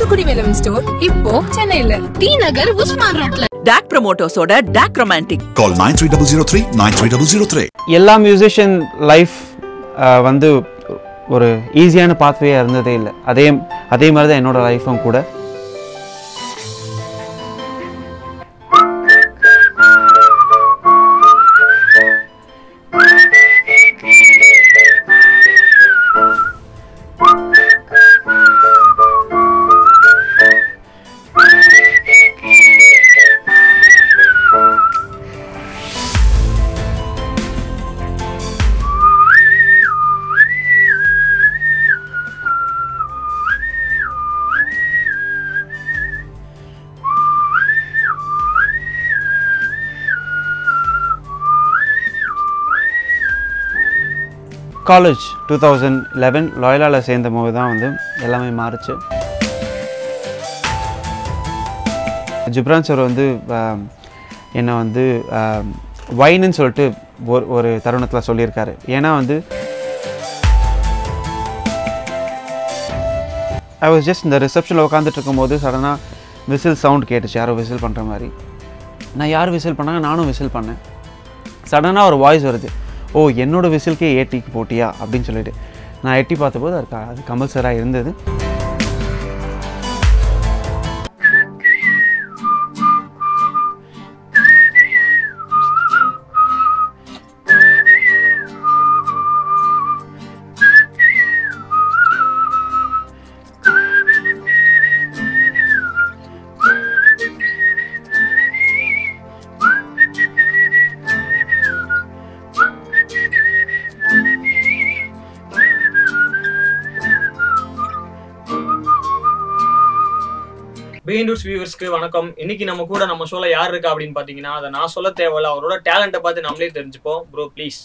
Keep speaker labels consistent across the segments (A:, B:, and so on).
A: Thoothukudi Velavan store இப்போ சென்னையில T Nagar Usman ரோட்ல
B: டாக் ப்ரமோட்டர்ஸோட டாக் ரொமான்டிக்
C: Call 93003 93003.
D: எல்லா மியூசிஷியன் லைஃப் வந்து ஒரு ஈஸியான பாத்வேயாக இருந்ததே இல்லை அதே அதே மாதிரி தான் என்னோட லைஃப்பும் கூட காலேஜ் டூ தௌசண்ட் லெவன் லாயலாவில் சேர்ந்த போது தான் வந்து எல்லாமே மாறுச்சு ஜிப்ரான் சார் வந்து ஆம், என்னை வந்து வைனுன்னு சொல்லிட்டு ஒரு ஒரு தருணத்தில் சொல்லியிருக்காரு ஏன்னா வந்து ஐ வாஸ் ஜஸ்ட் இந்த ரிசப்ஷனில் உட்காந்துட்டு இருக்கும்போது சடனாக விசில் சவுண்ட் கேட்டுச்சு யாரோ விசில் பண்ணுற மாதிரி நான் யார் விசில் பண்ணாங்க நானும் விசில் பண்ணேன் சடனாக ஒரு வாய்ஸ் வருது ஓ என்னோட விசிலுக்கே ஏடிக்கு போட்டியா அப்படின்னு சொல்லிட்டு நான் எட்டி பார்த்தபோது அது க- அது கமல் சாராக இருந்தது
E: பெயிண்டூர்ஸ் வியூவர்ஸ்க்கு வணக்கம் இன்னைக்கு நம்ம கூட நம்ம ஷோல யார் இருக்கா அப்படின்னு பாத்தீங்கன்னா அதை நான் சொல்ல தேவையில்ல அவரோட டேலண்ட்டை பார்த்து நம்மளே தெரிஞ்சுப்போம் bro please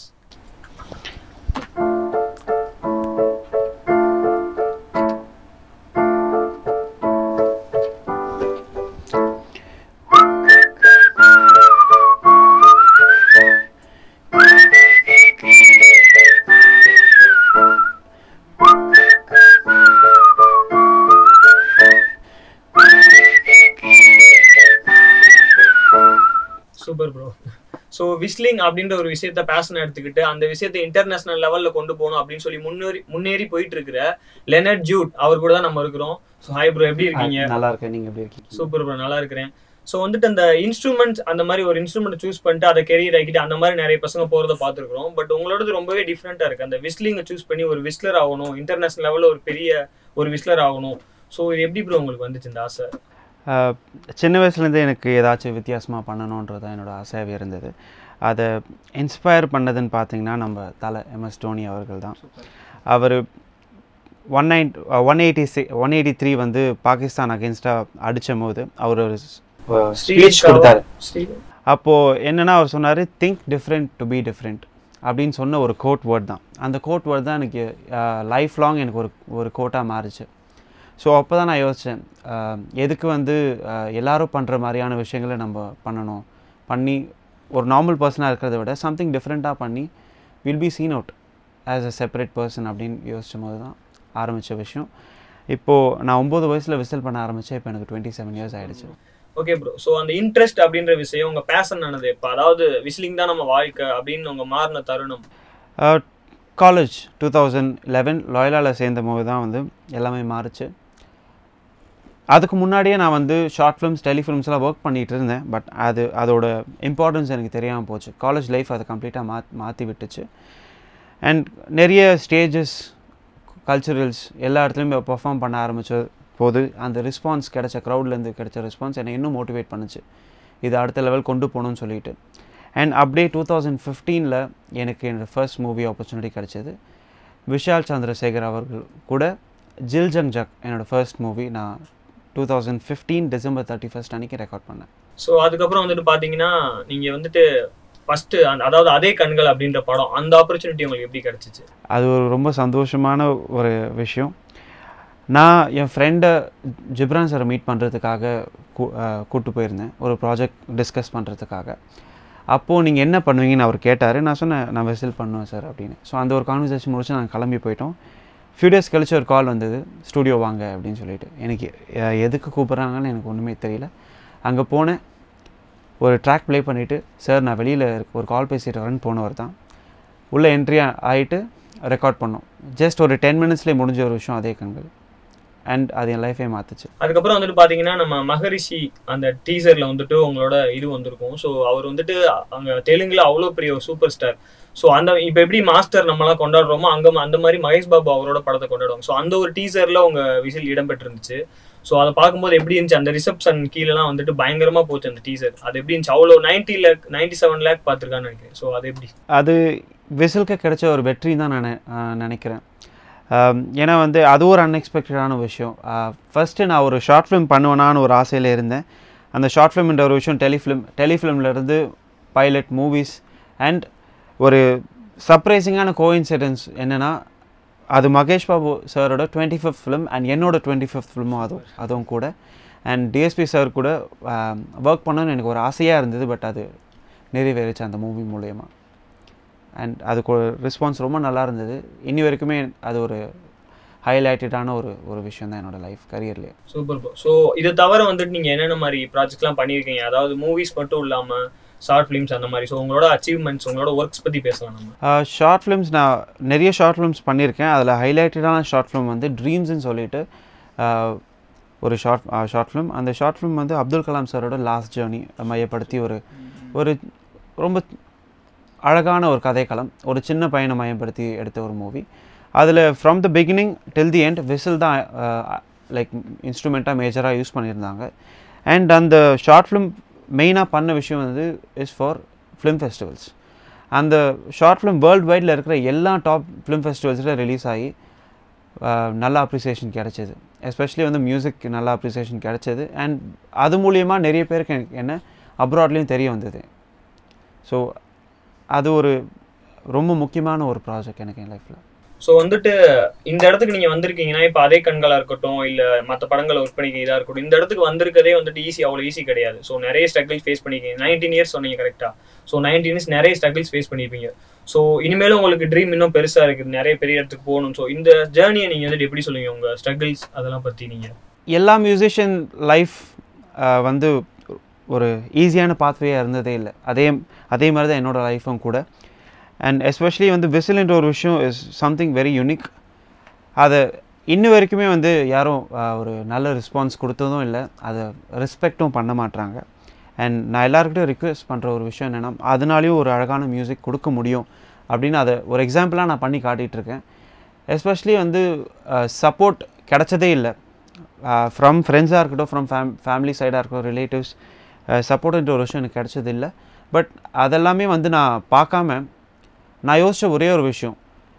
E: super bro so whistling அப்படின்ற ஒரு விஷயத்த பேஷன் எடுத்துக்கிட்டு அந்த விஷயத்தை இன்டர்நேஷனல் லெவல்ல கொண்டு போகணும் அப்படின்னு சொல்லி முன்னேறி முன்னேறி போயிட்டு இருக்கிற லெனர்ட் ஜூட் அவர் கூட தான் நம்ம இருக்கிறோம் ஸோ ஹாய் ப்ரோ எப்படி இருக்கீங்க
D: நல்லா இருக்கேன் நீங்கள் எப்படி இருக்கீங்க
E: சூப்பர் ப்ரோ நல்லா இருக்கிறேன் ஸோ வந்துட்டு அந்த இன்ஸ்ட்ருமெண்ட்ஸ் அந்த மாதிரி ஒரு இன்ஸ்ட்ருமெண்ட் சூஸ் பண்ணிட்டு அதை கெரியர் ஆக்கிட்டு அந்த மாதிரி நிறைய பசங்க போகிறத பார்த்துருக்குறோம் பட் உங்களோடது ரொம்பவே டிஃப்ரெண்ட்டாக இருக்குது அந்த விஸ்லிங்கை சூஸ் பண்ணி ஒரு விஸ்லர் ஆகணும் இன்டர்நேஷனல் லெவலில் ஒரு பெரிய ஒரு விஸ்லர் ஆகணும் ஸோ இது எப்படி ப்ரோ உங்களுக்கு வந்துச்சு இந்த ஆசை
D: ஆஹ், சின்ன வயசுலேருந்தே எனக்கு ஏதாச்சும் வித்தியாசமாக பண்ணணுன்றது தான் என்னோட ஆசையாகவே இருந்தது அதை இன்ஸ்பயர் பண்ணதுன்னு பார்த்தீங்கன்னா நம்ம தலை எம்எஸ் தோனி அவர்கள் தான் அவர் one nine one eighty C one eighty three வந்து பாகிஸ்தான் அகேன்ஸ்டாக அடித்த போது அவர் ஒரு ஸ்பீச் கொடுத்தாரு அப்போது என்னென்னா அவர் சொன்னார் think different to be different அப்படின்னு சொன்ன ஒரு கோட் வேர்ட் தான் அந்த கோட் வேர்ட் தான் எனக்கு லைஃப் லாங் எனக்கு ஒரு ஒரு கோட்டாக மாறுச்சு ஸோ அப்போ தான் நான் யோசித்தேன் எதுக்கு வந்து ஆஹ், எல்லாரும் பண்ணுற மாதிரியான விஷயங்களை நம்ம பண்ணணும் பண்ணி ஒரு நார்மல் பர்சனாக இருக்கிறத விட சம்திங் டிஃப்ரெண்ட்டாக பண்ணி will be seen out as a separate person அப்படின்னு யோசிச்சும் போது தான் ஆரம்பித்த விஷயம் இப்போது நான் ஒம்பது வயசில் விசில் பண்ண ஆரம்பித்தேன் இப்போ எனக்கு டுவெண்ட்டி செவன் இயர்ஸ் ஆகிடுச்சு
E: ஓகே ப்ரோ ஸோ அந்த இன்ட்ரெஸ்ட் அப்படின்ற விஷயம் உங்க பேஷன் ஆனது இப்போ அதாவது விஸ்லிங் தான் நம்ம வாழ்க்கை அப்படின்னு உங்க மாறின தருணம்
D: காலேஜ் டூ தௌசண்ட் லெவன் லாயலாவில் சேர்ந்த போது தான் வந்து எல்லாமே மாறுச்சு அதுக்கு முன்னாடியே நான் வந்து ஷார்ட் ஃபிலிம்ஸ் டெலிஃபிலிம்ஸ்லாம் ஒர்க் பண்ணிகிட்டு இருந்தேன் பட் அது அதோட இம்பார்ட்டன்ஸ் எனக்கு தெரியாமல் போச்சு காலேஜ் லைஃப் அதை கம்ப்ளீட்டாக மா மாற்றி விட்டுச்சு அண்ட் நிறைய ஸ்டேஜஸ் கல்ச்சுரல்ஸ் எல்லா இடத்துலையும் பெர்ஃபார்ம் பண்ண ஆரம்பிச்ச போது அந்த ரெஸ்பான்ஸ் கிடைச்ச க்ரௌட்லேருந்து கிடைச்ச ரெஸ்பான்ஸ் என்னை இன்னும் மோட்டிவேட் பண்ணுச்சு இது அடுத்த லெவல் கொண்டு போகணும்னு சொல்லிட்டு அண்ட் அப்படியே டூ தௌசண்ட் ஃபிஃப்டீனில் எனக்கு என்னோடய ஃபர்ஸ்ட் மூவி ஆப்பர்ச்சுனிட்டி கிடைச்சது விஷால் சந்திரசேகர் அவர்கள் கூட ஜில் ஜங் ஜக் என்னோடய ஃபர்ஸ்ட் மூவி நான் two thousand fifteen December thirty first அன்றைக்கி ரெக்கார்ட் பண்ணேன்
E: ஸோ அதுக்கப்புறம் வந்துட்டு பாத்தீங்கன்னா நீங்க வந்துட்டு ஃபர்ஸ்ட் அதாவது அதே கண்கள் அப்படின்ற படம் அந்த ஆப்பர்ச்சுனிட்டி உங்களுக்கு எப்படி கிடைச்சிச்சு
D: அது ஒரு ரொம்ப சந்தோஷமான ஒரு விஷயம் நான் என் ஃப்ரெண்டை ஜிப்ரான் சாரை மீட் பண்ணுறதுக்காக கூப்பிட்டு போயிருந்தேன் ஒரு ப்ராஜெக்ட் டிஸ்கஸ் பண்ணுறதுக்காக அப்போது நீங்கள் என்ன பண்ணுவீங்கன்னு அவர் கேட்டார் நான் சொன்னேன் நான் விசில் பண்ணுவேன் சார் அப்படின்னு ஸோ அந்த ஒரு கான்வர்சேஷன் முடிச்சு நாங்கள் கிளம்பி போயிட்டோம் ஃபியூ டேஸ் கழிச்சு ஒரு கால் வந்தது ஸ்டூடியோ வாங்க அப்படின்னு சொல்லிட்டு எனக்கு எ- எதுக்கு கூப்பிட்றாங்கன்னு எனக்கு ஒன்றுமே தெரியல அங்கே போனேன் ஒரு ட்ராக் ப்ளே பண்ணிவிட்டு சார் நான் வெளியில் ஒரு கால் பேசிட்டு வரேன்னு போனவர் தான் உள்ளே என்ட்ரி ஆகிட்டு ரெக்கார்ட் பண்ணோம் ஜஸ்ட் ஒரு டென் மினிட்ஸ்லேயே முடிஞ்ச ஒரு விஷயம் அதே கண்கள் அண்ட் அது என் லைஃபே மாற்றுச்சு
E: அதுக்கப்புறம் வந்துட்டு பாத்தீங்கன்னா நம்ம மகரிஷி அந்த டீசர்ல வந்துட்டு உங்களோட இது வந்திருக்கும் ஸோ அவர் வந்துட்டு அங்க தெலுங்குல அவ்வளோ பெரிய ஒரு சூப்பர் ஸ்டார் ஸோ அந்த இப்போ எப்படி மாஸ்டர் நம்மலாம் கொண்டாடுறோமோ அங்க அந்த மாதிரி மகேஷ் பாபு அவரோட படத்தை கொண்டாடுவாங்க ஸோ அந்த ஒரு டீசர்ல உங்க விசில் இடம்பெற்றிருந்துச்சு ஸோ அதை பார்க்கும்போது எப்படி இருந்துச்சு அந்த ரிசப்ஷன் கீழெல்லாம் வந்துட்டு பயங்கரமா போச்சு அந்த டீசர் அது எப்படி இருந்துச்சு அவ்வளோ ninety lakh ninety seven lakh பார்த்துருக்கான்னு நினைக்கிறேன் ஸோ அது எப்படி
D: அது விசிலுக்கு கிடைச்ச ஒரு வெற்றி தான் நான் நெ- ஆஹ் நினைக்கிறேன் ஆம், ஏன்னா வந்து அது ஒரு அன்எக்ஸ்பெக்டடான விஷயம் ஃபஸ்ட்டு நான் ஒரு ஷார்ட் ஃபிலிம் பண்ணுவேனான்னு ஒரு ஆசையில் இருந்தேன் அந்த ஷார்ட் ஃபிலிம்ன்ற ஒரு விஷயம் டெலிஃபிலிம் டெலிஃபிலிம்லேருந்து பைலட் மூவிஸ் அண்ட் ஒரு சர்ப்ரைசிங்கான கோஇன்சிடென்ஸ் என்னென்னா அது மகேஷ் பாபு சாரோட டுவெண்ட்டி ஃபிஃப்த் ஃபிலிம் அண்ட் என்னோட டுவெண்ட்டி ஃபிஃப்த் ஃபிலிமும் அதுவும் அதுவும் கூட அண்ட் டிஎஸ்பி சார் கூட ஒர்க் பண்ணணும்னு எனக்கு ஒரு ஆசையாக இருந்தது பட் அது நிறைவேறிச்சு அந்த மூவி மூலயமா அண்ட் அதுக்கு ஒரு ரெஸ்பான்ஸ் ரொம்ப நல்லா இருந்தது இன்னி வரைக்குமே அது ஒரு ஹைலைட்டடான ஒரு ஒரு விஷயம் தான் என்னோட லைஃப் கரியர்லேயே
E: சூப்பர் ப்ரோ ஸோ இதை தவிர வந்துட்டு நீங்க என்னென்ன மாதிரி ப்ராஜெக்ட்லாம் பண்ணியிருக்கீங்க அதாவது மூவிஸ் மட்டும் இல்லாம ஷார்ட் ஃபிலிம்ஸ் அந்த மாதிரி ஸோ உங்களோட அச்சீவ்மெண்ட்ஸ் உங்களோட ஒர்க்ஸ் பத்தி பேசலாம் நம்ம
D: ஷார்ட் ஃபிலிம்ஸ் நான் நிறைய ஷார்ட் ஃபிலிம்ஸ் பண்ணியிருக்கேன் அதில் ஹைலைட்டடான ஷார்ட் ஃபிலிம் வந்து ட்ரீம்ஸ்னு சொல்லிட்டு ஆஹ், ஒரு ஷார்ட் ஷார்ட் ஃபிலிம் அந்த ஷார்ட் ஃபிலிம் வந்து அப்துல் கலாம் சாரோட லாஸ்ட் ஜேர்னி மையப்படுத்தி ஒரு ஒரு ரொம்ப அழகான ஒரு கதைக்களம் ஒரு சின்ன பையனை மையப்படுத்தி எடுத்த ஒரு மூவி அதில் from the beginning till the end whistle தான் லைக் இன்ஸ்ட்ருமெண்ட்டாக மேஜராக யூஸ் பண்ணியிருந்தாங்க அண்ட் அந்த ஷார்ட் ஃபிலிம் மெயினாக பண்ண விஷயம் வந்து இஸ் ஃபார் ஃபிலிம் ஃபெஸ்டிவல்ஸ் அந்த ஷார்ட் ஃபிலிம் வேர்ல்டு வைடில் இருக்கிற எல்லா டாப் ஃபிலிம் ஃபெஸ்டிவல்ஸில் ரிலீஸ் ஆகி ஆஹ், நல்ல அப்ரிசியேஷன் கிடைச்சது எஸ்பெஷலி வந்து மியூசிக் நல்ல அப்ரிசியேஷன் கிடைச்சது அண்ட் அது மூலியமா நிறைய பேருக்கு எனக்கு என்ன அப்ராட்லேயும் தெரிய வந்தது ஸோ அது ஒரு ரொம்ப முக்கியமான ஒரு ப்ராஜெக்ட் எனக்கு என் லைஃப்பில்
E: ஸோ வந்துட்டு இந்த இடத்துக்கு நீங்க வந்திருக்கீங்கன்னா இப்போ அதே கண்களா இருக்கட்டும் இல்ல மற்ற படங்களை ஒர்க் பண்ணிக்க இதா இருக்கட்டும் இந்த இடத்துக்கு வந்திருக்கதே வந்துட்டு ஈஸி அவ்வளோ ஈஸி கிடையாது ஸோ நிறைய ஸ்ட்ரகிள்ஸ் ஃபேஸ் பண்ணிருக்கீங்க நைன்டீன் இயர்ஸ் சொன்னீங்க கரெக்டா ஸோ நைன்டீன் இயர்ஸ் நிறைய ஸ்ட்ரகிள்ஸ் ஃபேஸ் பண்ணியிருப்பீங்க ஸோ இனிமேலும் உங்களுக்கு ட்ரீம் இன்னும் பெருசா இருக்குது நிறைய பெரிய இடத்துக்கு போகணும் ஸோ இந்த ஜேர்னியை நீங்க வந்துட்டு எப்படி சொல்லுவீங்க உங்க ஸ்ட்ரகிள்ஸ் அதெல்லாம் பத்தி நீங்க
D: எல்லா மியூசிஷியன் லைஃப் வந்து ஒரு ஈஸியான பாத்வேயாக இருந்ததே இல்லை அதே அதே மாதிரி தான் என்னோட லைஃப்பும் கூட அண்ட் எஸ்பெஷலி வந்து விசில்ன்ற ஒரு விஷயம் இஸ் சம்திங் வெரி யூனிக் அதை இன்ன வரைக்குமே வந்து யாரும் ஆஹ், ஒரு நல்ல ரெஸ்பான்ஸ் கொடுத்ததும் இல்லை அதை ரெஸ்பெக்டும் பண்ண மாட்றாங்க அண்ட் நான் எல்லாருக்கிட்டையும் ரிக்வெஸ்ட் பண்ணுற ஒரு விஷயம் என்னென்னா அதனாலையும் ஒரு அழகான மியூசிக் கொடுக்க முடியும் அப்படின்னு அதை ஒரு எக்ஸாம்பிளாக நான் பண்ணி காட்டிகிட்டு இருக்கேன் எஸ்பெஷலி வந்து சப்போர்ட் கிடைச்சதே இல்லை ஃப்ரம் ஃப்ரெண்ட்ஸாக இருக்கட்டும் ஃப்ரம் ஃபேம் ஃபேமிலி சைடாக இருக்கட்டும் ரிலேட்டிவ்ஸ் சப்போர்ட்ன்ற ஒரு விஷயம் எனக்கு கிடைச்சது இல்லை பட் அதெல்லாமே வந்து நான் பார்க்காம நான் யோசித்த ஒரே ஒரு விஷயம்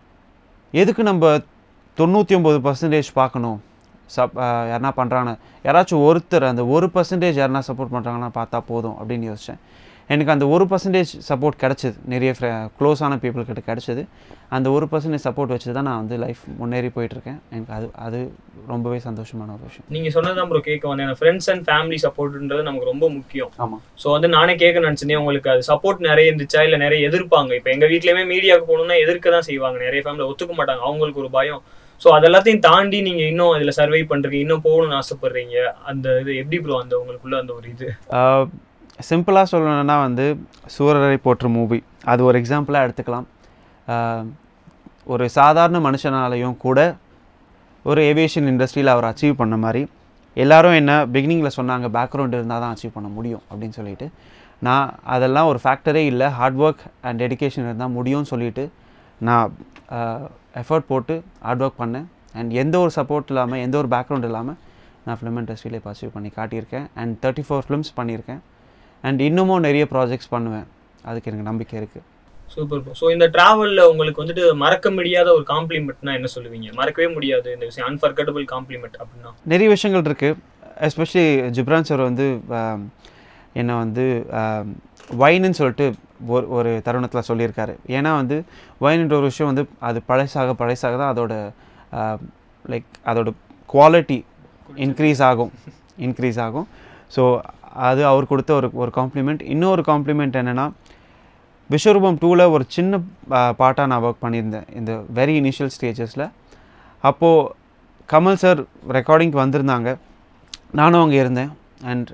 D: எதுக்கு நம்ம தொண்ணூற்றி ஒம்பது பர்சன்டேஜ் பார்க்கணும் சப் யாருனா பண்ணுறாங்க யாராச்சும் ஒருத்தர் அந்த ஒரு பர்சன்டேஜ் யாருனா சப்போர்ட் பண்ணுறாங்கன்னா பார்த்தா போதும் அப்படின்னு யோசித்தேன் எனக்கு அந்த ஒரு பர்சன்டேஜ் சப்போர்ட் கிடச்சிது நிறைய க்ளோஸான பீப்புள் கிட்ட கிடச்சிது அந்த ஒரு பர்சன்டேஜ் சப்போர்ட் வச்சு தான் நான் வந்து லைஃப் முன்னேறி போயிட்டுருக்கேன் எனக்கு அது அது ரொம்பவே சந்தோஷமான ஒரு விஷயம்
E: நீங்க சொன்னதான் ப்ரோ கேட்க வந்தேன் ஃப்ரெண்ட்ஸ் அண்ட் ஃபேமிலி சப்போர்ட்ன்றது நமக்கு ரொம்ப முக்கியம்
D: ஆமாம்
E: ஸோ வந்து நானே கேட்க நினச்சிருந்தேன் உங்களுக்கு அது சப்போர்ட் நிறைய இருந்துச்சா இல்லை நிறைய எதிர்ப்பாங்க இப்போ எங்கள் வீட்லேயுமே மீடியாவுக்கு போகணும்னா எதிர்க்க தான் செய்வாங்க நிறைய ஃபேமிலி ஒத்துக்க மாட்டாங்க அவங்களுக்கு ஒரு பயம் ஸோ அதெல்லாத்தையும் தாண்டி நீங்கள் இன்னும் அதில் சர்வை பண்ணுறீங்க இன்னும் போகணும்னு ஆசைப்படுறீங்க அந்த இது எப்படி ப்ரோ அந்த உங்களுக்குள்ள அந்த ஒரு இது
D: சிம்பிளாக சொல்லணும்னா வந்து சூரரை போற்று மூவி அது ஒரு எக்ஸாம்பிளாக எடுத்துக்கலாம் ஆஹ் ஒரு சாதாரண மனுஷனாலையும் கூட ஒரு ஏவியேஷன் இண்டஸ்ட்ரியில் அவர் அச்சீவ் பண்ண மாதிரி எல்லாரும் என்ன பிகினிங்கில் சொன்னாங்க பேக்ரவுண்ட் இருந்தால் தான் அச்சீவ் பண்ண முடியும் அப்படின்னு சொல்லிட்டு நான் அதெல்லாம் ஒரு ஃபேக்டரே இல்லை ஹார்ட் ஒர்க் அண்ட் டெடிகேஷன் இருந்தால் முடியும்னு சொல்லிட்டு நான் எஃபர்ட் போட்டு ஹார்ட் ஒர்க் பண்ணேன் அண்ட் எந்த ஒரு சப்போர்ட் இல்லாமல் எந்த ஒரு பேக்ரவுண்ட் இல்லாமல் நான் ஃபிலிம் இண்டஸ்ட்ரியிலே இப்போ அச்சீவ் பண்ணி காட்டியிருக்கேன் அண்ட் தேர்ட்டி ஃபோர் ஃபிலிம்ஸ் பண்ணியிருக்கேன் அண்ட் இன்னமும் நிறைய ப்ராஜெக்ட்ஸ் பண்ணுவேன் அதுக்கு எனக்கு நம்பிக்கை இருக்குது
E: சூப்பர் ப்ரோ ஸோ இந்த டிராவலில் உங்களுக்கு வந்துட்டு மறக்க முடியாத ஒரு காம்ப்ளிமெண்ட்னா என்ன சொல்லுவீங்க மறக்கவே முடியாது இந்த விஷயம் அன்ஃபர்கட்டபிள் காம்ப்ளிமெண்ட் அப்படின்னா
D: நிறைய விஷயங்கள் இருக்குது எஸ்பெஷலி ஜிப்ரான் சார் வந்து ஆம், என்னை வந்து வைனுன்னு சொல்லிட்டு ஒரு ஒரு தருணத்தில் சொல்லியிருக்காரு ஏன்னா வந்து வைனுன்ற ஒரு விஷயம் வந்து அது பழசாக பழசாக தான் அதோட லைக் அதோட குவாலிட்டி இன்க்ரீஸ் ஆகும் இன்க்ரீஸ் ஆகும் ஸோ அது அவர் கொடுத்த ஒரு ஒரு காம்ப்ளிமெண்ட் இன்னொரு காம்ப்ளிமெண்ட் என்னென்னா விஸ்வரூபம் டூவில் ஒரு சின்ன பாட்டாக நான் ஒர்க் பண்ணியிருந்தேன் இந்த வெரி இனிஷியல் ஸ்டேஜஸில் அப்போது கமல் சார் ரெக்கார்டிங்க்கு வந்திருந்தாங்க நானும் அங்கே இருந்தேன் அண்ட்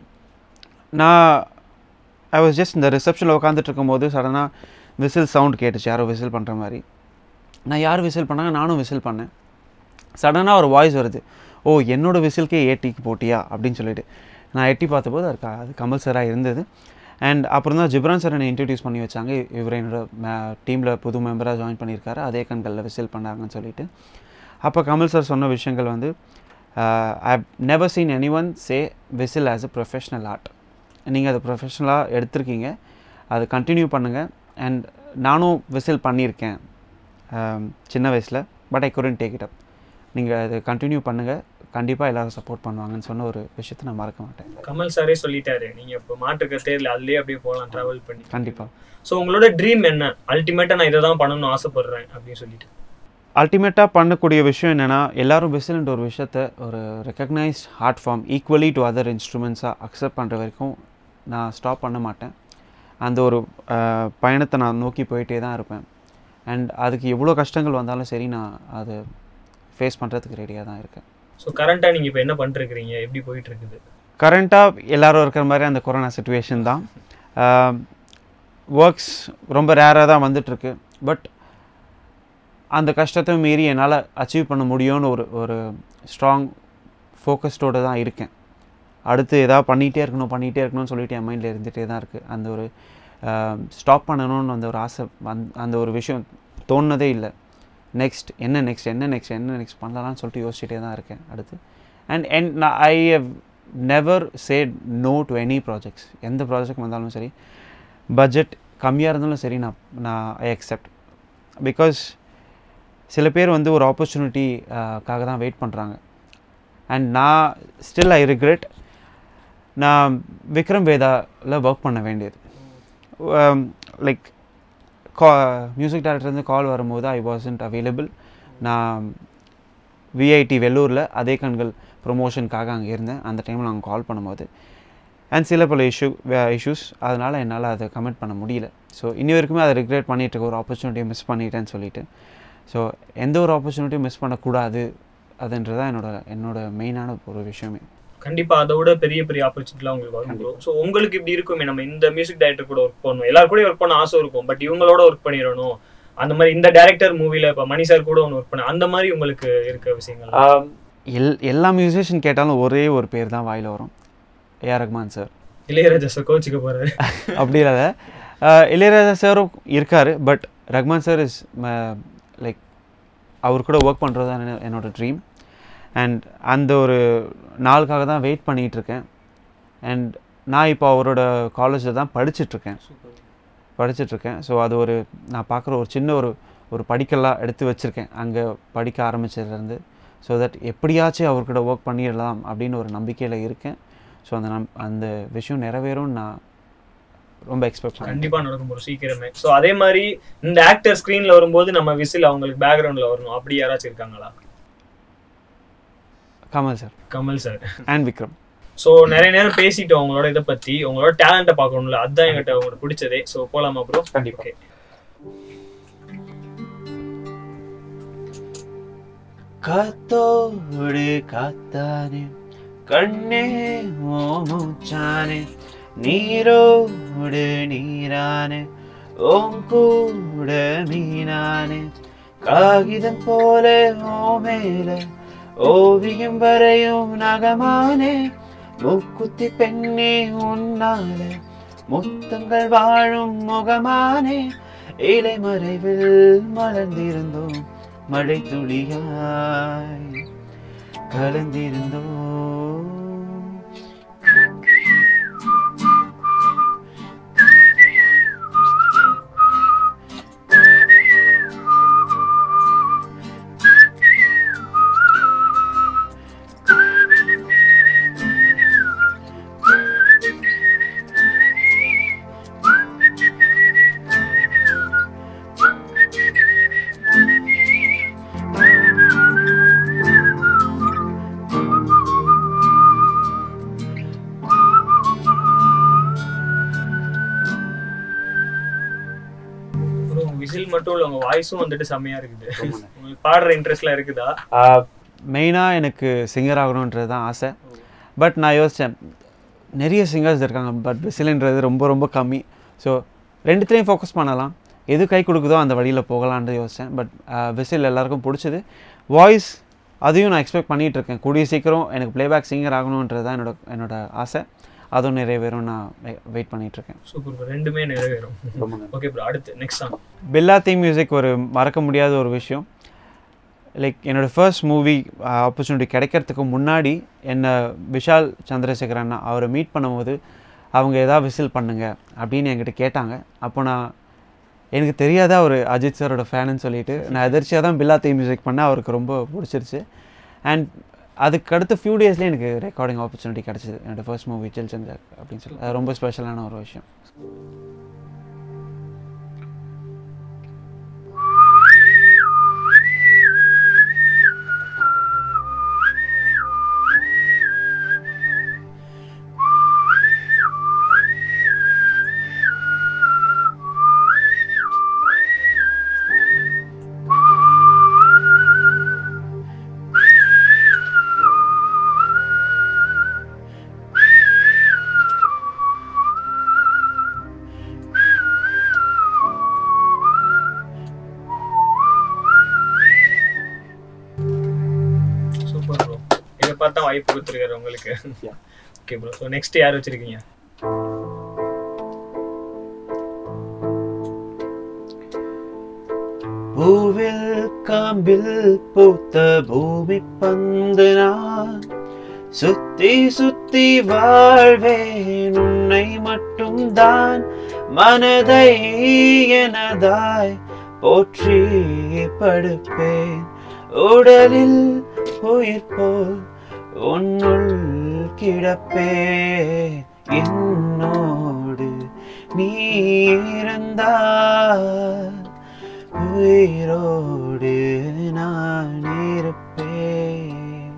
D: நான் ஐ வாஸ் ஜஸ்ட் இந்த ரிசப்ஷனில் உட்காந்துட்டு இருக்கும்போது சடனாக விசில் சவுண்ட் கேட்டுச்சு யாரோ விசில் பண்ணுற மாதிரி நான் யார் விசில் பண்ணாங்க நானும் விசில் பண்ணேன் சடனாக ஒரு வாய்ஸ் வருது ஓ என்னோட விசில்கே ஏடிக்கு போட்டியா அப்படின்னு சொல்லிட்டு நான் எட்டி பார்த்தபோது அது க- அது கமல் சாராக இருந்தது அண்ட் அப்புறம் தான் ஜிப்ரான் சார் என்னை இன்ட்ரடியூஸ் பண்ணி வச்சாங்க இவர் என்னோட டீமில் புது மெம்பராக ஜாயின் பண்ணியிருக்காரு அதே கண்களில் விசில் பண்ணாங்கன்னு சொல்லிட்டு அப்போ கமல் சார் சொன்ன விஷயங்கள் வந்து I never seen anyone say whistle as a professional art நீங்கள் அதை ப்ரொஃபஷ்னலாக எடுத்திருக்கீங்க அது கண்டினியூ பண்ணுங்கள் அண்ட் நானும் விசில் பண்ணியிருக்கேன் ஆம், சின்ன வயசில் but I couldn't take it up நீங்கள் அதை கண்டினியூ பண்ணுங்கள் கண்டிப்பாக எல்லாரும் சப்போர்ட் பண்ணுவாங்கன்னு சொன்ன ஒரு விஷயத்தை நான் மறக்க மாட்டேன்
E: கமல் சாரே சொல்லிட்டாரு நீங்க இப்போ மாற்றுக்க தேர்ல அதுலயே அப்படியே போகலாம் டிராவல் பண்ணி
D: கண்டிப்பாக
E: ஸோ உங்களோட ட்ரீம் என்ன அல்டிமேட்டா நான் இதை தான் பண்ணணும்னு ஆசைப்படுறேன் அப்படின்னு சொல்லிட்டு
D: அல்டிமேட்டாக பண்ணக்கூடிய விஷயம் என்னென்னா எல்லாரும் விசில்ன்ற ஒரு விஷயத்த ஒரு recognised art form equally to other இன்ஸ்ட்ருமெண்ட்ஸாக அக்செப்ட் பண்ணுற வரைக்கும் நான் ஸ்டாப் பண்ண மாட்டேன் அந்த ஒரு அஹ், பயணத்தை நான் நோக்கி போயிட்டே தான் இருப்பேன் அண்ட் அதுக்கு எவ்வளோ கஷ்டங்கள் வந்தாலும் சரி நான் அதை ஃபேஸ் பண்ணுறதுக்கு ரெடியாக தான் இருக்கேன்
E: ஸோ கரண்டா நீங்க இப்போ என்ன பண்ணிருக்கீங்க எப்படி போயிட்டு இருக்குது
D: கரண்ட்டாக எல்லாரும் இருக்கிற மாதிரி அந்த கொரோனா சுச்சுவேஷன் தான் ஒர்க்ஸ் ரொம்ப ரேராக தான் வந்துட்டுருக்கு பட் அந்த கஷ்டத்தை மீறி என்னால் அச்சீவ் பண்ண முடியும்னு ஒரு ஒரு ஸ்ட்ராங் ஃபோக்கஸ்டோடு தான் இருக்கேன் அடுத்து எதாவது பண்ணிகிட்டே இருக்கணும் பண்ணிகிட்டே இருக்கணும்னு சொல்லிட்டு என் மைண்டில் இருந்துகிட்டே தான் இருக்குது அந்த ஒரு ஸ்டாப் பண்ணணும்னு அந்த ஒரு ஆசை அந் அந்த ஒரு விஷயம் தோணுனதே இல்லை நெக்ஸ்ட் என்ன நெக்ஸ்ட் என்ன நெக்ஸ்ட் என்ன நெக்ஸ்ட் பண்ணலாம்னு சொல்லிட்டு யோசிச்சுட்டே தான் இருக்கேன் அடுத்து அண்ட் அண்ட் நான் I have never said no to any projects எந்த ப்ராஜெக்ட் வந்தாலும் சரி பட்ஜெட் கம்மியாக இருந்தாலும் சரி நான் நான் ஐ அக்செப்ட் பிகாஸ் சில பேர் வந்து ஒரு ஆப்பர்ச்சுனிட்டிக்காக தான் வெயிட் பண்ணுறாங்க அண்ட் நான் ஸ்டில் ஐ ரிக்ரெட் நான் விக்ரம் வேதாவில் ஒர்க் பண்ண வேண்டியது லைக் கா மியூசிக் டைரக்டர்லேருந்து கால் வரும்போது ஐ வாசன்ட் அவைலபிள் நான் விஐடி வெள்ளூரில் அதே கண்கள் ப்ரொமோஷனுக்காக அங்கே இருந்தேன் அந்த டைமில் நாங்கள் கால் பண்ணும்போது அண்ட் சில பல இஷ்யூ இஷ்யூஸ் அதனால் என்னால் அதை கமெண்ட் பண்ண முடியல ஸோ இன்னி வரைக்குமே அதை ரிக்ரெட் பண்ணிட்டு இருக்க ஒரு ஆப்பர்ச்சுனிட்டியை மிஸ் பண்ணிட்டேன்னு சொல்லிட்டு ஸோ எந்த ஒரு ஆப்பர்ச்சுனிட்டியும் மிஸ் பண்ணக்கூடாது அதுன்றது தான் என்னோட என்னோட மெயினான ஒரு விஷயமே
E: கண்டிப்பா அதை விட பெரிய பெரிய ஆப்பர்ச்சுனிட்டிலாம் உங்களுக்கு வரும் ப்ரோ ஸோ உங்களுக்கு இப்படி இருக்குமே நம்ம இந்த மியூசிக் டைரக்டர் கூட ஒர்க் பண்ணணும் எல்லாரும் கூட ஒர்க் பண்ண ஆசை இருக்கும் பட் இவங்களோட ஒர்க் பண்ணிடணும் அந்த மாதிரி இந்த டைரக்டர் மூவில இப்ப மணி சார் கூட ஒன்று ஒர்க் பண்ண அந்த மாதிரி உங்களுக்கு இருக்க விஷயங்கள்
D: எல் எல்லா மியூசிஷியன் கேட்டாலும் ஒரே ஒரு பேர் தான் வாயில் வரும் AR Rahman sir
E: Ilaiyaraaja sir கோச்சிக்க போறாரு
D: அப்படி இல்லை அஹ் இளையராஜா சாரும் இருக்கார் but Rahman sir is like அவர் கூட ஒர்க் பண்ணுறது தான் என்ன- என்னோட ட்ரீம் அண்ட் அந்த ஒரு நாளுக்காக தான் வெயிட் பண்ணிகிட்டு இருக்கேன் அண்ட் நான் இப்போ அவரோட காலேஜில் தான் படிச்சிட்ருக்கேன் படிச்சிட்ருக்கேன் ஸோ அது ஒரு நான் பார்க்குற ஒரு சின்ன ஒரு ஒரு படிக்கல்லாம் எடுத்து வச்சுருக்கேன் அங்கே படிக்க ஆரம்பிச்சதுலேருந்து ஸோ தட் எப்படியாச்சும் அவர்கிட்ட ஒர்க் பண்ணிடலாம் அப்படின்னு ஒரு நம்பிக்கையில் இருக்கேன் ஸோ அந்த நம் அந்த விஷயம் நிறைவேறும்னு நான் ரொம்ப எக்ஸ்பெக்ட் பண்ணேன்
E: கண்டிப்பா நடக்கும் ப்ரோ சீக்கிரமே ஸோ அதே மாதிரி இந்த ஆக்டர் ஸ்க்ரீன்ல வரும்போது நம்ம விசில் அவங்களுக்கு பேக்ரவுண்ட்ல வரணும் அப்படி யாராச்சும் இருக்காங்களா
D: Kamal sir
E: Kamal sir
D: and Vikram
E: so நிறைய நேரம் பேசிட்டோம் உங்களோட இதை பத்தி உங்களோட டேலண்ட்டை பார்க்கணும்ல அதுதான் எங்கிட்ட உங்களுக்கு பிடிச்சதே ஸோ போலாமா ப்ரோ
D: கண்டிப்பா.
E: ஓகே
D: காத்தோடு காத்தானே கண்ணே ஓமுச்சானே நீரோடு நீரானே ஓம் கூட மீனானே காகிதம் போல ஓ மேல ஓவியம் வரையும் நகமானே மூக்குத்தி பெண்ணே உன்னால முத்தங்கள் வாழும் முகமானே இலை மறைவில் மலர்ந்திருந்தோம் மழை துளியாய் கலந்திருந்தோம்
E: மட்டும் இல்ல உங்க வாய்ஸும் வந்துட்டு செம்மையா இருக்குது உங்களுக்கு பாடுற இன்ட்ரெஸ்ட்லாம் இருக்குதா
D: மெயினாக எனக்கு சிங்கர் ஆகணுன்றது தான் ஆசை பட் நான் யோசித்தேன் நிறைய சிங்கர்ஸ் இருக்காங்க பட் விசில்ன்றது ரொம்ப ரொம்ப கம்மி ஸோ ரெண்டுத்துலேயும் ஃபோக்கஸ் பண்ணலாம் எது கை கொடுக்குதோ அந்த வழியில் போகலான்ட்டு யோசித்தேன் பட் விசில் எல்லாருக்கும் பிடிச்சது வாய்ஸ் அதையும் நான் எக்ஸ்பெக்ட் பண்ணிகிட்டு இருக்கேன் கூடிய சீக்கிரம் எனக்கு ப்ளேபேக் சிங்கர் ஆகணுன்றது தான் என்னோட என்னோட ஆசை அதுவும் நிறைவேறும் நான் வெயிட் பண்ணிகிட்ருக்கேன்
E: சூப்பர் ப்ரோ ரெண்டுமே நிறைவேறும் ஓகே ப்ரோ அடுத்து next song
D: Billa theme music ஒரு மறக்க முடியாத ஒரு விஷயம் லைக் என்னோட ஃபர்ஸ்ட் மூவி ஆப்பர்ச்சுனிட்டி கிடைக்கிறதுக்கு முன்னாடி என்னை விஷால் சந்திரசேகர் அண்ணா அவரை மீட் பண்ணும்போது அவங்க எதாவது விசில் பண்ணுங்க அப்படின்னு என்கிட்ட கேட்டாங்க அப்போ நான் எனக்கு தெரியாத ஒரு அஜித் சாரோட ஃபேனுன்னு சொல்லிட்டு நான் எதிர்ச்சியாக தான் பில்லா தீம் மியூசிக் பண்ணேன் அவருக்கு ரொம்ப பிடிச்சிருச்சு அண்ட் அதுக்கு அடுத்த ஃபியூ டேஸ்லேயே எனக்கு ரெக்கார்டிங் ஆப்பர்ச்சுனிட்டி கிடச்சிது என்னோட ஃபர்ஸ்ட் மூவி ஜெல் சந்தர் அப்படின்னு சொல்லி அது ரொம்ப ஸ்பெஷலான ஒரு விஷயம்
E: சூப்பர் ப்ரோ இதை பார்த்தா வாய்ப்பு கொடுத்துருக்காரு உங்களுக்கு ஓகே ப்ரோ ஸோ நெக்ஸ்ட் யார் வச்சிருக்கீங்க
D: பூவில் காம்பில் பூத்த பூமி பந்து நான் சுத்தி சுத்தி வாழ்வேன் உன்னை மட்டும் தான் மனதை எனதாய் போற்றி படுப்பேன் உடலில் உயிர் போல் உன்னுள் கிடப்பேன் என்னோடு நீ இருந்தால் உயிரோடு நான் இருப்பேன்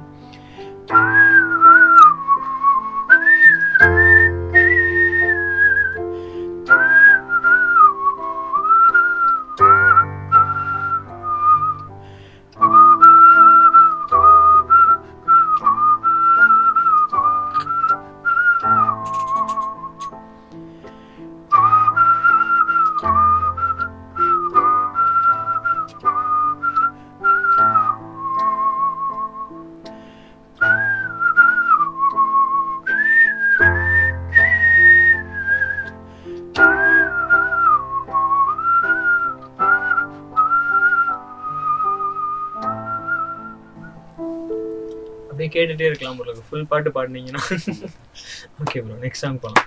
E: அப்படியே கேட்டுட்டே இருக்கலாம் ப்ரோ ஃபுல் பாட்டு பாடினீங்கன்னா ஓகே ப்ரோ நெக்ஸ்ட் சாங் போலாம்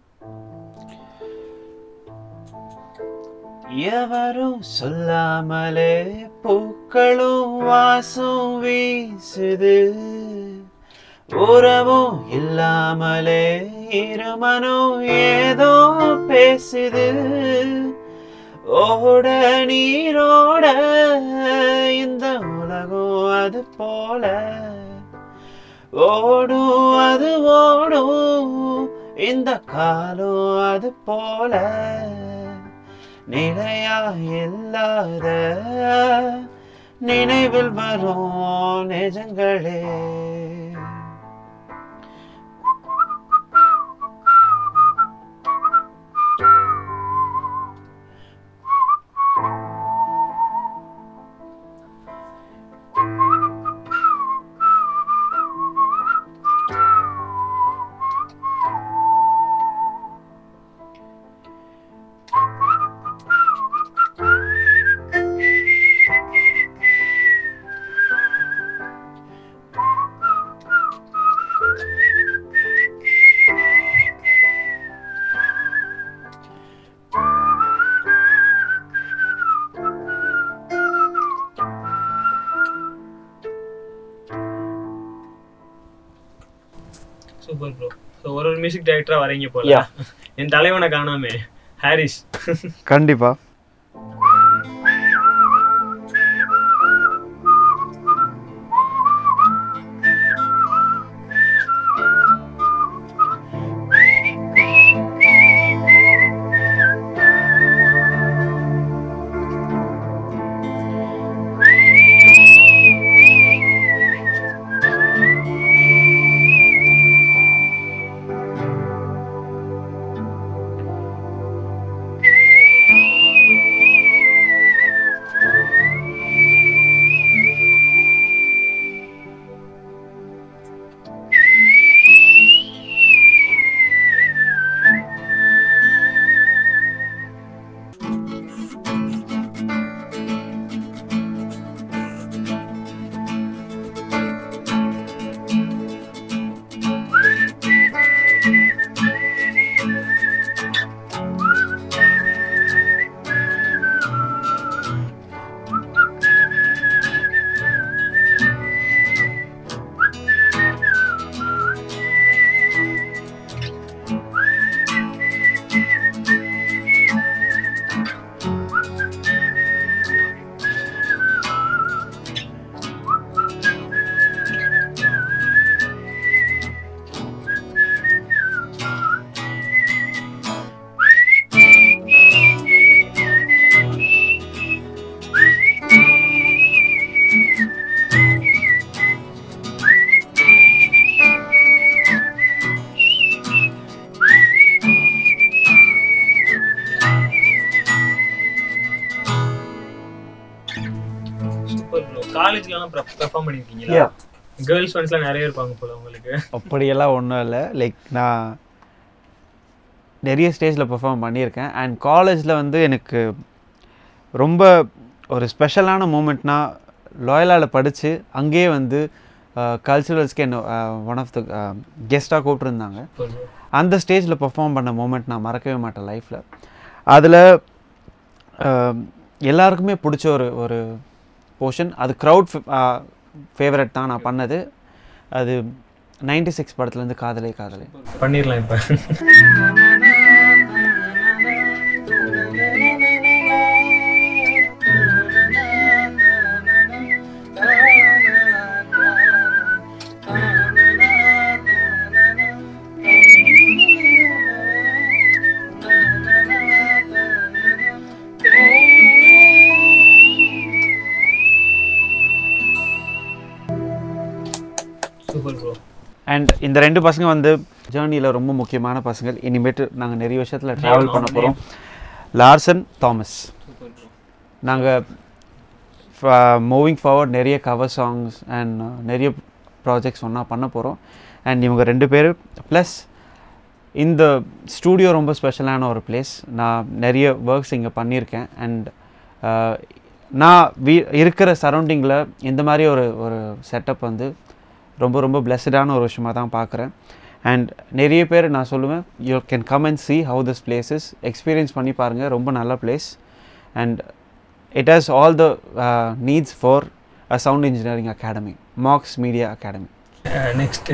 D: எவரும் சொல்லாமலே பூக்களும் வாசம் வீசுது உறவும் இல்லாமலே இருமனும் ஏதோ பேசுது ஓட நீரோட இந்த உலகம் அது போல ஓடும் அது ஓடும் இந்த காலம் அது போல நிலையா இல்லாத நினைவில் வரும் நிஜங்களே
E: சூப்பர் ப்ரோ ஸோ ஒரு ஒரு மியூசிக் டைரக்டரா வரீங்க போல
D: Yeah.
E: என் தலைவனை காணாமே ஹாரிஸ்
D: கண்டிப்பா
E: காலேஜ்லலாம் பெர்ஃபார்ம் பண்ணிருக்கீங்களா கேர்ள்ஸ் ஃப்ரெண்ட்ஸ்லாம் நிறைய இருப்பாங்க போல உங்களுக்கு
D: அப்படியெல்லாம் ஒன்றும் இல்லை லைக் நான் நிறைய ஸ்டேஜில் பெர்ஃபார்ம் பண்ணியிருக்கேன் அண்ட் காலேஜில் வந்து எனக்கு ரொம்ப ஒரு ஸ்பெஷலான மூமெண்ட்னா லாயலாவில் படித்து அங்கேயே வந்து கல்ச்சுரல்ஸ்க்கு என்ன ஒன் ஆஃப் த கெஸ்ட்டாக கூப்பிட்டுருந்தாங்க அந்த ஸ்டேஜில் பெர்ஃபார்ம் பண்ண மூமெண்ட் நான் மறக்கவே மாட்டேன் லைஃப்பில் அதில் எல்லாருக்குமே பிடிச்ச ஒரு ஒரு போர்ஷன் அது க்ரௌட் ஃபேவரட் தான் நான் பண்ணது அது நைன்டி சிக்ஸ் படத்துலேருந்து காதலே காதலே
E: பண்ணிடலாம் இப்போ சூப்பர் ப்ரோ
D: அண்ட் இந்த ரெண்டு பசங்க வந்து ஜேர்னியில் ரொம்ப முக்கியமான பசங்க இனிமேட்டு நாங்கள் நிறைய விஷயத்தில் ட்ராவல் பண்ண போகிறோம் லார்சன் தாமஸ்
E: சூப்பர் ப்ரோ
D: நாங்கள் மூவிங் ஃபார்வர்ட் நிறைய கவர் சாங்ஸ் அண்ட் நிறைய ப்ராஜெக்ட்ஸ் ஒன்றா பண்ண போகிறோம் அண்ட் இவங்க ரெண்டு பேர் ப்ளஸ் இந்த ஸ்டூடியோ ரொம்ப ஸ்பெஷலான ஒரு பிளேஸ் நான் நிறைய ஒர்க்ஸ் இங்கே பண்ணியிருக்கேன் அண்ட் நான் வீ இருக்கிற சரௌண்டிங்கில் இந்த மாதிரி ஒரு ஒரு செட்டப் வந்து ரொம்ப ரொம்ப பிளெஸ்டான ஒரு விஷயமாக தான் பார்க்குறேன் அண்ட் நிறைய பேர் நான் சொல்லுவேன் you can come and see how this place is experience பண்ணி பாருங்கள் ரொம்ப நல்ல place and it has all the needs for a sound engineering academy Marks Media Academy
E: next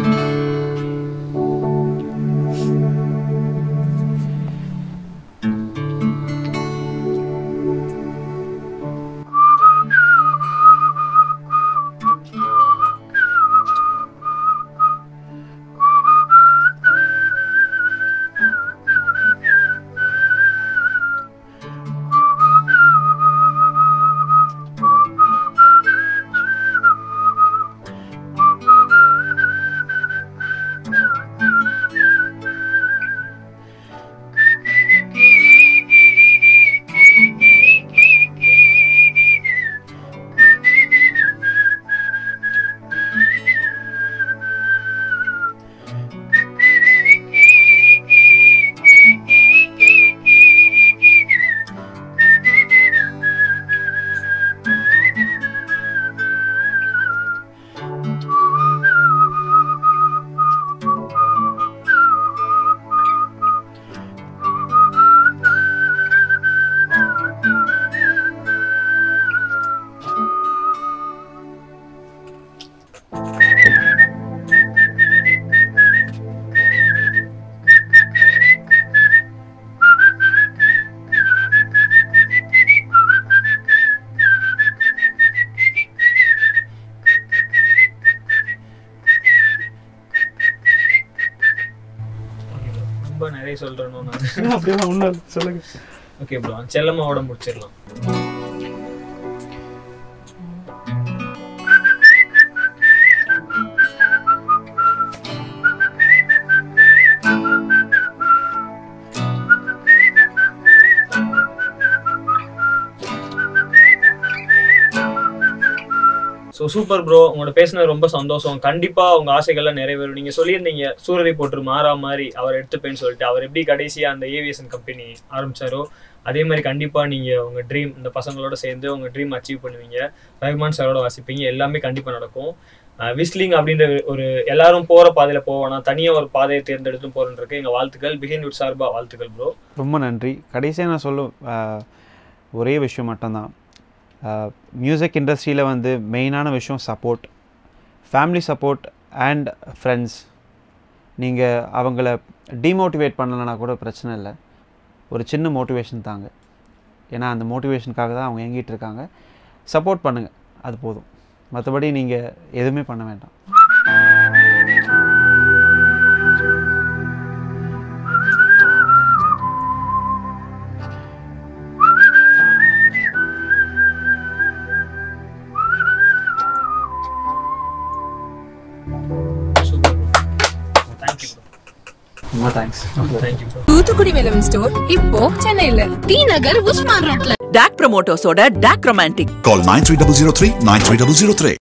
E: ரொம்ப நிறைய சொல்றேன் நான்
D: அப்படியெல்லாம் ஒன்றும் சொல்லுங்கள்
E: ஓகே ப்ரோ செல்லம்மாவோட முடிச்சிடலாம் ஸோ சூப்பர் ப்ரோ உங்களோட பேசினது ரொம்ப சந்தோஷம் கண்டிப்பா உங்க ஆசைகள்லாம் நிறைவேறும் நீங்க சொல்லியிருந்தீங்க சூரரை போட்டு மாறா மாதிரி அவர் எடுத்துப்பேன்னு சொல்லிட்டு அவர் எப்படி கடைசியா அந்த ஏவியேஷன் கம்பெனி ஆரம்பிச்சாரோ அதே மாதிரி கண்டிப்பா நீங்க உங்க ட்ரீம் இந்த பசங்களோட சேர்ந்து உங்க ட்ரீம் அச்சீவ் பண்ணுவீங்க ரஹ்மான் சாரோட வாசிப்பீங்க எல்லாமே கண்டிப்பா நடக்கும் விஸ்லிங் அப்படின்ற ஒரு எல்லாரும் போற பாதையில போவானா தனியா ஒரு பாதையை தேர்ந்தெடுத்து போறேன்றதுக்கு எங்க வாழ்த்துக்கள் பிகின் விட் சார்பா வாழ்த்துக்கள் ப்ரோ
D: ரொம்ப நன்றி கடைசியாக நான் சொல்லும் ஆஹ், ஒரே விஷயம் மட்டும்தான் மியூசிக் இண்டஸ்ட்ரியில் வந்து மெயினான விஷயம் support family support and friends நீங்கள் அவங்கள டிமோட்டிவேட் பண்ணலைன்னா கூட பிரச்சனை இல்லை ஒரு சின்ன மோட்டிவேஷன் தாங்க ஏன்னா அந்த மோட்டிவேஷனுக்காக தான் அவங்க இயங்கிட்டு இருக்காங்க சப்போர்ட் பண்ணுங்கள் அது போதும் மற்றபடி நீங்கள் எதுவுமே பண்ண வேண்டாம்
E: சூப்பர் தேங்க்யூ
D: ரொம்ப thanks
E: bro thank you bro
A: Thoothukudi வெலம் ஸ்டோர் இப்போ சென்னையில டி நகர் உஸ்மான் ரோட்ல
B: டாக் ப்ரமோட்டர்ஸோட டாக் ரொமான்டிக்
C: Call 93003 93003.